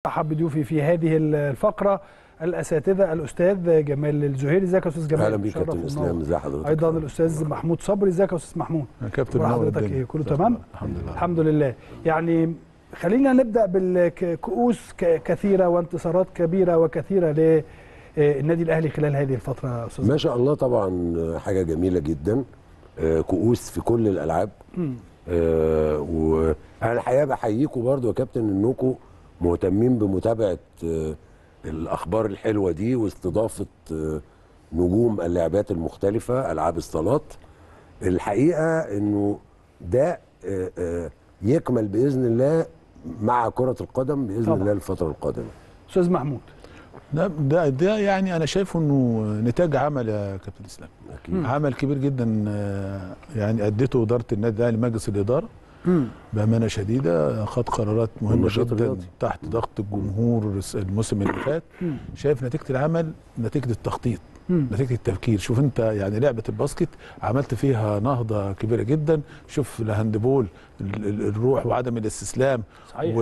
ارحب بضيوفي في هذه الفقره الاساتذه الاستاذ جمال الزهيري ازيك يا استاذ جمال اهلا بيك مشرف كابتن ومنور. اسلام ازي حضرتك ايضا الاستاذ محمود صبري ازيك يا استاذ محمود يا كابتن أخبار منور حضرتك الدنيا. ايه كله تمام الحمد لله الحمد لله يعني خلينا نبدا بالكؤوس ك- كثيره وانتصارات كبيره وكثيره للنادي الاهلي خلال هذه الفتره يا استاذ ما شاء الله طبعا حاجه جميله جدا آه، كؤوس في كل الالعاب مم. آه، وانا الحقيقه بحييكم برضو يا كابتن انكم مهتمين بمتابعه آه، الاخبار الحلوه دي واستضافه آه، نجوم اللعبات المختلفه العاب الصالات الحقيقه انه ده آه، آه، يكمل باذن الله مع كره القدم باذن طبعا. الله الفتره القادمه استاذ محمود ده ده, ده يعني انا شايفه انه نتاج عمل يا كابتن اسلام اكيد عمل كبير جدا آه، يعني ادته اداره النادي الاهلي مجلس الاداره بامانه شديده خد قرارات مهمه والنشاط جدا الرياضي. تحت ضغط الجمهور الموسم اللي فات مم. شايف نتيجه العمل نتيجه التخطيط مم. نتيجه التفكير شوف انت يعني لعبه الباسكت عملت فيها نهضه كبيره جدا شوف الهاندبول ال- ال- الروح وعدم الاستسلام صحيح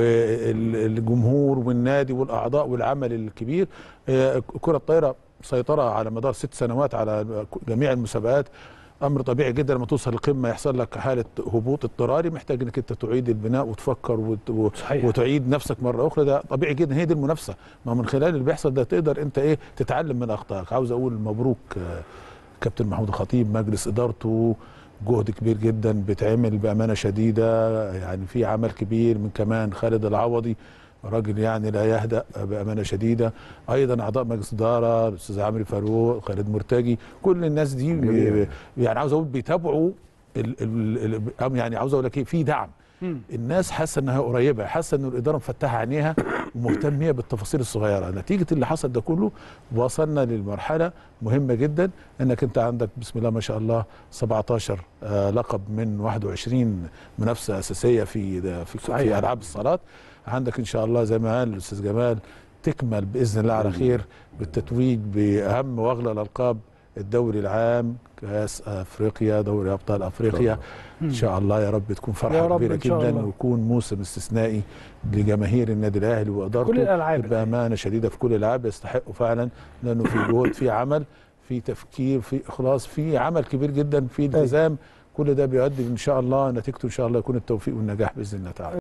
والجمهور والنادي والاعضاء والعمل الكبير آه، كره الطايره مسيطره على مدار ست سنوات على جميع المسابقات امر طبيعي جدا لما توصل للقمه يحصل لك حاله هبوط اضطراري محتاج انك انت تعيد البناء وتفكر وت... و- صحيح. وتعيد نفسك مره اخرى ده طبيعي جدا هي دي المنافسه ما من خلال اللي بيحصل ده تقدر انت ايه تتعلم من اخطائك عاوز اقول مبروك آه، كابتن محمود الخطيب مجلس ادارته جهد كبير جدا بيتعمل بامانه شديده يعني في عمل كبير من كمان خالد العوضي راجل يعني لا يهدأ بامانه شديده ايضا اعضاء مجلس اداره الاستاذ عمرو فاروق خالد مرتجي كل الناس دي جميل. يعني عاوز اقول بيتابعوا ال ال ال يعني عاوز اقول لك ايه في دعم مم. الناس حاسه انها قريبه حاسه ان الاداره مفتحه عينيها ومهتميه بالتفاصيل الصغيره نتيجه اللي حصل ده كله وصلنا للمرحله مهمه جدا انك انت عندك بسم الله ما شاء الله 17 آه لقب من 21 منافسه اساسيه في ده في, صحيح. في العاب الصالات عندك ان شاء الله زي ما قال الاستاذ جمال تكمل باذن الله على خير بالتتويج باهم واغلى الالقاب الدوري العام كاس افريقيا دوري ابطال افريقيا ان شاء الله يا رب تكون يا فرحه رب كبيره إن شاء جدا الله. ويكون موسم استثنائي لجماهير النادي الاهلي وادارته كل الألعاب بامانه شديده في كل الالعاب يستحقوا فعلا لانه في جهد في عمل في تفكير في اخلاص في عمل كبير جدا في التزام كل ده بيؤدي ان شاء الله نتيجته ان شاء الله يكون التوفيق والنجاح باذن الله تعالى